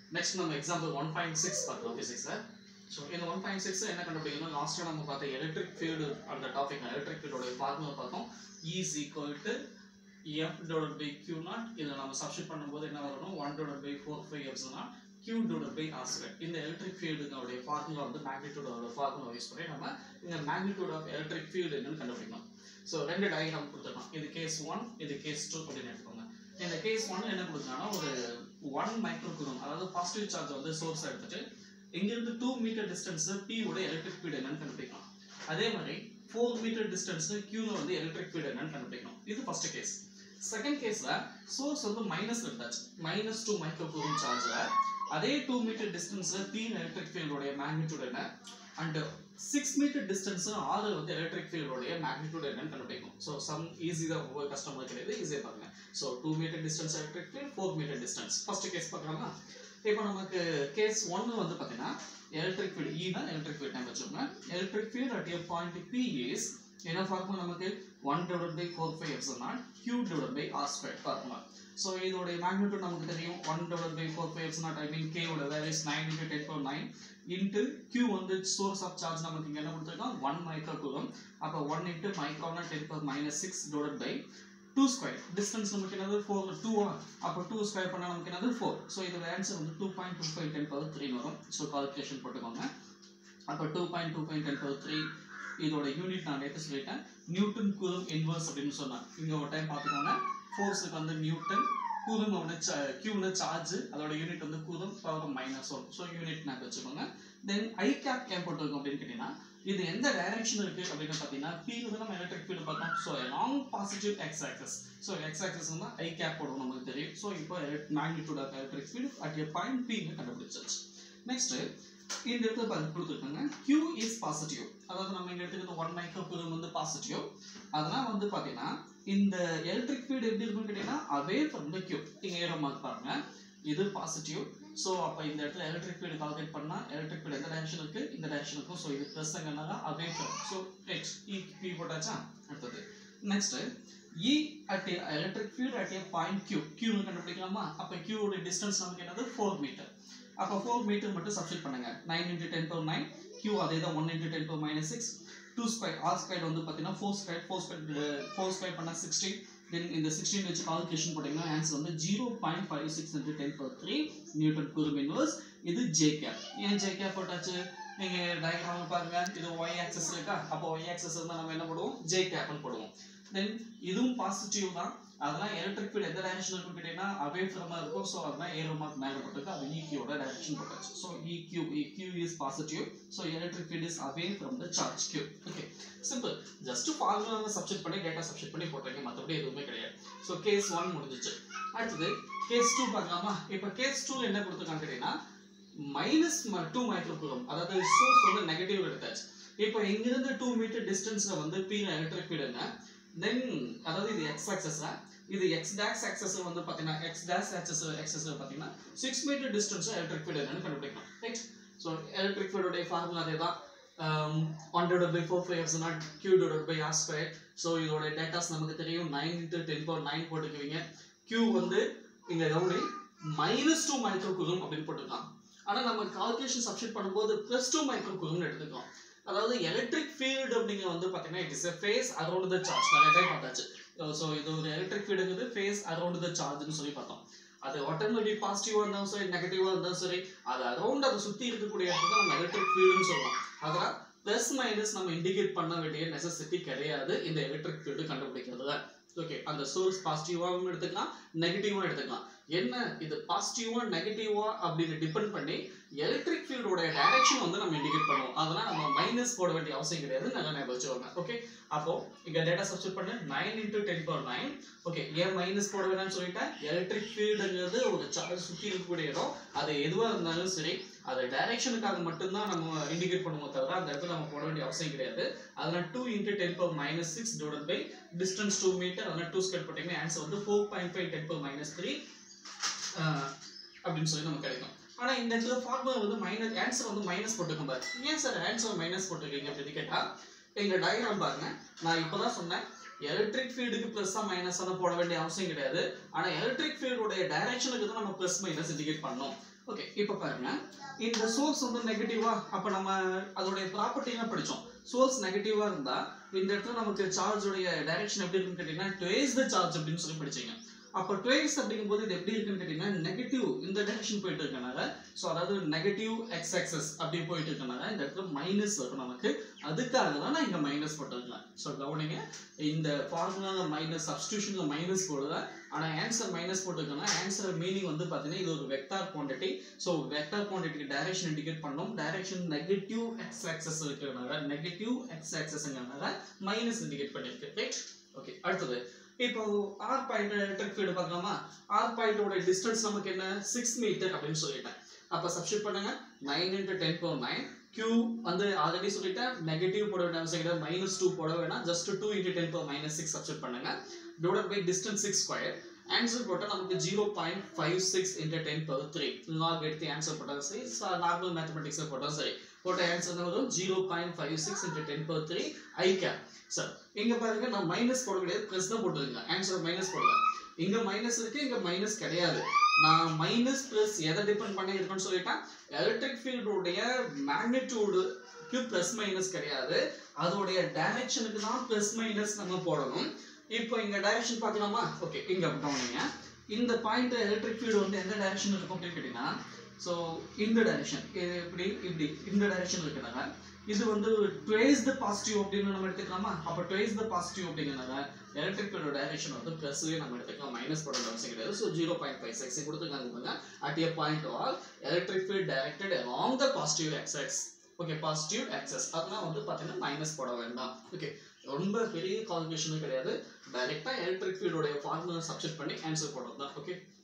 next நம்ம example one point six பார்க்கலாம் ஃபிசிக்ஸில் ஸோ இந்த ஒன் பாயிண்ட் சிக்ஸ் என்ன கண்டுபிடிக்கணும் லாஸ்ட்டாக நம்ம பார்த்த எலக்ட்ரிக் ஃபீல்டு அந்த டாபிக் எலக்ட்ரிக் ஃபீல்டோட ஃபார்முலா பார்த்தோம் is equal to F dot by Q naught இதில் நம்ம சப்ஸ்டிட் பண்ணும்போது என்ன வரணும் one dot by four five epsilon naught Q dot by R square இந்த எலக்ட்ரிக் ஃபீல்டுடைய ஃபார்முலா வந்து மேக்னிடியூடோட ஃபார்முலா யூஸ் பண்ணி நம்ம இந்த மேக்னிடியூட் ஆஃப் எலக்ட்ரிக் ஃபீல்டு என்னன்னு கண்டுபிடிக்கணும் ஸோ ரெண்டு டயக்ராம் கொடுத்துருக்கோம் இது கேஸ் ஒன் இது கேஸ் டூ அப்படின்னு எடுத்துக்கோங்க இந்த கேஸ் ஒன் என்ன கொடுத்தாங்கன்னா ஒரு ஒன் மைக்ரோ குரம் அதாவது பாசிட்டிவ் சார்ஜ் வந்து சோர்ஸ் எடுத்துட்டு இங்கிருந்து டூ மீட்டர் டிஸ்டன்ஸ் பி உடைய எலக்ட்ரிக் ஃபீல்டு என்னன்னு கண்டுபிடிக்கலாம் அதே மாதிரி ஃபோர் மீட்டர் டிஸ்டன்ஸ் கியூல வந்து எலக்ட்ரிக் ஃபீல்டு என்னன்னு கண்டுபிடிக்கணும் இது ஃபர்ஸ்ட் கேஸ் செகண்ட் கேஸ்ல சோர்ஸ் வந்து மைனஸ் எடுத்தாச்சு மைனஸ் டூ மைக்ரோ கூலும் சார்ஜ்ல அதே டூ மீட்டர் டிஸ்டன்ஸ்ல பி எலக்ட்ரிக் ஃபீல்டோடைய மேக்னிடியூட் என்ன அண்ட் சிக்ஸ் மீட்டர் டிஸ்டன்ஸ் ஆறு வந்து எலக்ட்ரிக் ஃபீல்டோடைய மேக்னிடியூட் என்னன்னு கண்டுபிடிக்கும் ஸோ சம் ஈஸி தான் ரொம்ப கஷ்டமா கிடையாது ஈஸியாக பாருங்க so two meter distance electric field four meter distance first case பார்க்கலாமா இப்போ நமக்கு கேஸ் ஒன்று வந்து பார்த்தீங்கன்னா எலக்ட்ரிக் ஃபீல்டு இ தான் எலக்ட்ரிக் ஃபீல்ட் டைம் வச்சுக்கோங்க electric field at A point P is என்ன ஃபார்முலா நமக்கு one divide by four five epsilon naught Q divide by R square formula so இதோடைய மேக்னிடியூட் நமக்கு தெரியும் one divide by four five epsilon naught I mean கேவோட values nine into ten power nine into Q வந்து source of charge நமக்கு இங்கே என்ன கொடுத்துருக்கோம் one micro coulomb அப்போ ஒன் இன்ட்டு மைக்ரோனா ten power minus six divide by two square distance நமக்கு என்னது ஃபோர் டூ அப்போ டூ ஸ்கொயர் பண்ணால் நமக்கு என்னது ஃபோர் ஸோ இதோட ஆன்சர் வந்து two point two five ten power three வரும் ஸோ கால்குலேஷன் போட்டுக்கோங்க அப்போ two point two point ten power three இதோட யூனிட் நான் நேற்று சொல்லிட்டேன் நியூட்டன் கூலும் இன்வர்ஸ் அப்படின்னு சொன்னேன் இங்கே ஒரு டைம் பார்த்துக்கோங்க ஃபோர்ஸுக்கு வந்து நியூட்டன் கூலும் வந்து கியூன்னு சார்ஜ் அதோட யூனிட் வந்து coulomb power minus one so unit நான் வச்சுக்கோங்க தென் ஐ கேப் ஏன் போட்டிருக்கோம் அப்படின்னு கேட்டிங்கன்னா இது எந்த டைரக்ஷன் இருக்கு அப்படின்னு பார்த்தீங்கன்னா பி வந்து நம்ம எலக்ட்ரிக் ஃபீல்டு பார்த்தோம் so long positive X axis so X axis வந்து ஐ கேப் போடும் நமக்கு தெரியும் ஸோ இப்போ magnitude of electric field at a point பின்னு கண்டுபிடிச்சாச்சு நெக்ஸ்ட் இந்த இடத்துல பாருங்க கொடுத்துருக்காங்க Q இஸ் பாசிட்டிவ் அதாவது நம்ம இங்க எடுத்துக்கிறது ஒன் மைக்ரோ கூலும் வந்து பாசிட்டிவ் அதெல்லாம் வந்து பார்த்தீங்கன்னா இந்த எலக்ட்ரிக் ஃபீல்டு எப்படி இருக்குன்னு கேட்டீங்கன்னா அவே ஃப்ரம் த கியூ இங்க ஏரோ மார்க் பாருங்க இது பாசிட்டிவ் ஸோ அப்போ இந்த இடத்துல எலக்ட்ரிக் ஃபீல்டு கால்குலேட் பண்ணால் எலக்ட்ரிக் ஃபீல்டு எந்த டைரக்ஷன் இருக்கு இந்த டைரக்ஷன் இருக்கும் ஸோ இது ப்ளஸ் அங்கனால away from so next E P போட்டாச்சா அடுத்தது next E at electric field at A point Q கியூன்னு கண்டுபிடிக்கலாமா அப்போ கியூவோட டிஸ்டன்ஸ் நமக்கு என்னது ஃபோர் மீட்டர் அப்போ ஃபோர் மீட்டர் மட்டும் சப்ஸ்டிட் பண்ணுங்க nine into ten power nine Q அதே தான் one into ten power minus six two square R square வந்து பார்த்தீங்கன்னா four square four square four square பண்ணால் சிக்ஸ்டீன் தென் இந்த சிக்ஸ்டீன் வச்சு கால்குலேஷன் போட்டிங்கன்னா ஆன்சர் வந்து zero point five six into ten power three newton coulomb inverse இது J cap ஏன் J cap போட்டாச்சு நீங்கள் டயக்ராம் பாருங்க இது ஒய் ஆக்சஸ் இருக்கா அப்போ ஒய் ஆக்சஸ் இருந்தால் நம்ம என்ன போடுவோம் ஜே கேப்னு போடுவோம் தென் இதுவும் பாசிட்டிவ் தான் அதெல்லாம் எலக்ட்ரிக் ஃபீல்ட் எந்த டைரக்ஷன் இருக்கும் கேட்டீங்கன்னா அவே ஃப்ரமா இருக்கும் ஸோ அதெல்லாம் ஏரோ மார்க் மேலே போட்டிருக்கு அது இக்யூட டைரக்ஷன் போட்டாச்சு so E Q E Q is positive so electric field is away from the charge Q okay simple just formula substitute பண்ணி டேட்டா சப்ஸ்டிட் பண்ணி போட்டிருக்கேன் மற்றபடி எதுவுமே கிடையாது ஸோ கேஸ் ஒன் முடிஞ்சிச்சு அடுத்தது கேஸ் டூ பார்க்கலாமா இப்போ கேஸ் டூ என்ன கொடுத்துருக்காங்க கேட்டீங்கன்னா மைனஸ் டூ மைக்ரோகுலம் அதாவது சோர்ஸ் வந்து நெகட்டிவ் எடுத்தாச்சு இப்போ இங்கிருந்து டூ மீட்டர் டிஸ்டன்ஸ்ல வந்து பி எலக்ட்ரிக் ஃபீல்டு என்ன தென் அதாவது இது எக்ஸ் ஆக்சஸ்ல இது எக்ஸ் டேக்ஸ் ஆக்சஸ் வந்து பார்த்தீங்கன்னா எக்ஸ் டேஷ் ஆக்சஸ் ஆக்சஸ்ல பார்த்தீங்கன்னா six meter distance electric field என்னன்னு கண்டுபிடிக்கணும் ரைட் ஸோ எலக்ட்ரிக் ஃபீல்டோடைய ஃபார்முலா அதே தான் one divide by four five epsilon naught Q divide by R square so இதோட டேட்டாஸ் நமக்கு தெரியும் nine into ten power nine போட்டுக்குவீங்க கியூ வந்து இங்க கவுனி மைனஸ் டூ மைக்ரோ குலும் அப்படின்னு போட்டுக்கலாம் ஆனால் நம்ம கால்குலேஷன் சப்ஸ்டிட் பண்ணும்போது ப்ளஸ் டூ மைக்ரோ குலும்னு எடுத்துக்கோம் அதாவது எலக்ட்ரிக் ஃபீல்டு அப்படிங்க வந்து பார்த்தீங்கன்னா it is a face around the charge நிறைய டைம் பார்த்தாச்சு ஸோ இது ஒரு எலக்ட்ரிக் ஃபீல்டுங்கிறது ஃபேஸ் அரௌண்ட் த சார்ஜ்னு சொல்லி பார்த்தோம் அது ஆட்டோமேட்டி பாசிட்டிவாக இருந்தாலும் சரி நெகட்டிவாக இருந்தாலும் சரி அது அரௌண்ட் அதை சுற்றி இருக்கக்கூடிய இடத்துல நம்ம எலக்ட்ரிக் ஃபீல்டுன்னு சொல்லுவோம் அதனால் ப்ளஸ் மைனஸ் நம்ம இண்டிகேட் பண்ண வேண்டிய நெசசிட்டி கிடையாது இந்த எலக்ட்ரிக் ஃபீல்டு கண்டுபிடிக்கிறதுல ஓகே அந்த சோர்ஸ் பாசிட்டிவாகவும் எடுத்துக்கலாம் நெகட்டிவாகவும் எடுத்துக்கலாம் என்ன இது பாசிட்டிவா நெகட்டிவா அப்படின்னு டிபெண்ட் பண்ணி எலக்ட்ரிக் ஃபீல்டோட டைரக்ஷன் வந்து நம்ம இண்டிகேட் பண்ணுவோம் அதெல்லாம் நம்ம மைனஸ் போட வேண்டிய அவசியம் கிடையாது நல்லா ஞாபகம் வச்சுக்கோங்க ஓகே அப்போ இங்க டேட்டா சப்ஸ்டிட் பண்ண nine into ten power nine okay ஏன் மைனஸ் போட வேணாம்னு சொல்லிட்டேன் எலக்ட்ரிக் ஃபீல்டுங்கிறது ஒரு சார்ஜ் சுற்றி இருக்கக்கூடிய இடம் அது எதுவாக இருந்தாலும் சரி அது டைரக்ஷனுக்காக மட்டும்தான் நம்ம இண்டிகேட் பண்ணுவோம் தவிர அந்த இடத்துல நம்ம போட வேண்டிய அவசியம் கிடையாது அதனால two into ten power minus six divide by distance two meter அதனால டூ ஸ்கொயர் போட்டிங்கன்னா ஆன்சர் வந்து four point five ten power minus three அப்படின்னு சொல்லி நமக்கு கிடைக்கும் ஆனா இந்த இடத்துல ஃபார்முலா வந்து மைனஸ் ஆன்சர் வந்து மைனஸ் போட்டுக்கும் பாரு ஏன் சார் ஆன்சர் மைனஸ் போட்டிருக்கீங்க அப்படின்னு கேட்டா எங்க டயக்ராம் பாருங்க நான் இப்பதான் சொன்னேன் எலக்ட்ரிக் ஃபீல்டுக்கு ப்ளஸ்ஸா மைனஸ் போட வேண்டிய அவசியம் கிடையாது ஆனா எலக்ட்ரிக் ஃபீல்டுடைய டைரக்ஷனுக்கு தான் நம்ம ப்ளஸ் மைனஸ் இண்டிகேட் பண்ணோம் ஓகே இப்போ பாருங்க இந்த சோர்ஸ் வந்து நெகட்டிவா அப்ப நம்ம அதோடைய ப்ராப்பர்ட்டிலாம் படிச்சோம் சோர்ஸ் நெகட்டிவா இருந்தா இந்த இடத்துல நமக்கு சார்ஜோடைய டைரக்ஷன் எப்படி இருக்குன்னு கேட்டீங்கன்னா ட்வேஸ் த சார்ஜ் அப்படின்னு சொல்லி படிச்சீங்க அப்போ ட்வேஸ் அப்படிங்கும்போது இது எப்படி இருக்குன்னு கேட்டீங்கன்னா நெகட்டிவ் இந்த டைரக்ஷன் போயிட்டு இருக்கனால ஸோ அதாவது நெகட்டிவ் எக்ஸ் ஆக்சஸ் அப்படி போயிட்டு இருக்கனால இந்த இடத்துல மைனஸ் வரும் நமக்கு அதுக்காக தான் நான் இங்க மைனஸ் போட்டிருக்கேன் ஸோ கவனிங்க இந்த ஃபார்முலா மைனஸ் சப்ஸ்டியூஷன்ல மைனஸ் போடுவேன் ஆனா ஆன்சர் மைனஸ் போட்டிருக்கேன்னா ஆன்சர் மீனிங் வந்து பாத்தீங்கன்னா இது ஒரு வெக்டார் குவாண்டிட்டி ஸோ வெக்டார் குவாண்டிட்டிக்கு டைரக்ஷன் இண்டிகேட் பண்ணோம் டைரக்ஷன் நெகட்டிவ் எக்ஸ் ஆக்சஸ் இருக்கிறனால நெகட்டிவ் எக்ஸ் ஆக்சஸ்ங்கிறனால மைனஸ் இண்டிகேட் பண்ணிருக்கு ரைட் ஓகே அடுத்தது இப்போ ஆர் பாயிண்ட் எலக்ட்ரிக் ஃபீல்டு பார்க்கலாமா ஆர் பாயிண்டோட டிஸ்டன்ஸ் நமக்கு என்ன சிக்ஸ் மீட்டர் அப்படின்னு சொல்லிட்டேன் அப்போ சப்ஸ்டியூட் பண்ணுங்க nine into ten power nine Q வந்து ஆல்ரெடி சொல்லிட்டேன் நெகட்டிவ் போட வேண்டாம் செகண்ட் மைனஸ் டூ போட வேணாம் just two into ten power minus six substitute பண்ணுங்க divide by distance six square answer போட்டால் நமக்கு zero point five six into ten power three log எடுத்து ஆன்சர் போட்டாலும் சரி நார்மல் மேத்தமெட்டிக்ஸில் போட்டாலும் சரி போட்ட ஆன்சர் வரும் zero point five six into ten power three I cap sir இங்க பாருங்க நான் மைனஸ் போட கிடையாது ப்ளஸ் தான் போட்டுருங்க ஆன்சர் மைனஸ் போடல இங்க மைனஸ் இருக்கு இங்க மைனஸ் கிடையாது நான் மைனஸ் பிளஸ் எதை டிபெண்ட் பண்ணி இருக்குன்னு சொல்லிட்டேன் எலக்ட்ரிக் ஃபீல்டுடைய மேக்னிடியூடுக்கு பிளஸ் மைனஸ் கிடையாது அதோடைய டைரக்ஷனுக்கு தான் பிளஸ் மைனஸ் நம்ம போடணும் இப்போ இங்க டைரக்ஷன் பார்க்கலாமா ஓகே இங்க கவனிங்க இந்த பாயிண்ட் எலக்ட்ரிக் ஃபீல்டு வந்து எந்த டைரக்ஷன் இருக்கும் அப்படின்னு கேட்டீங்கன்னா ஸோ இந்த டைரக்ஷன் இது இப்படி இப்படி இந்த டைரக்ஷன் இருக்கிறாங்க இது வந்து ட்வேஸ் த பாசிட்டிவ் அப்படின்னு நம்ம எடுத்துக்கலாமா அப்போ ட்வேஸ் த பாசிட்டிவ் அப்படிங்கிறனால எலக்ட்ரிக் ஃபீல்டோட டைரக்ஷன் வந்து ப்ளஸ் நம்ம எடுத்துக்கலாம் மைனஸ் போட அவசியம் கிடையாது so zero point five six கொடுத்துருக்காங்க பாருங்க at A point all electric field directed along the positive axis okay positive axis அதெல்லாம் வந்து பார்த்தீங்கன்னா மைனஸ் போட வேண்டாம் ஓகே ரொம்ப பெரிய கால்குலேஷனும் கிடையாது டைரெக்டாக எலக்ட்ரிக் ஃபீல்டோடைய ஃபார்முலா சப்ஸ்டிட் பண்ணி ஆன்சர் போடுறது தான் ஓகே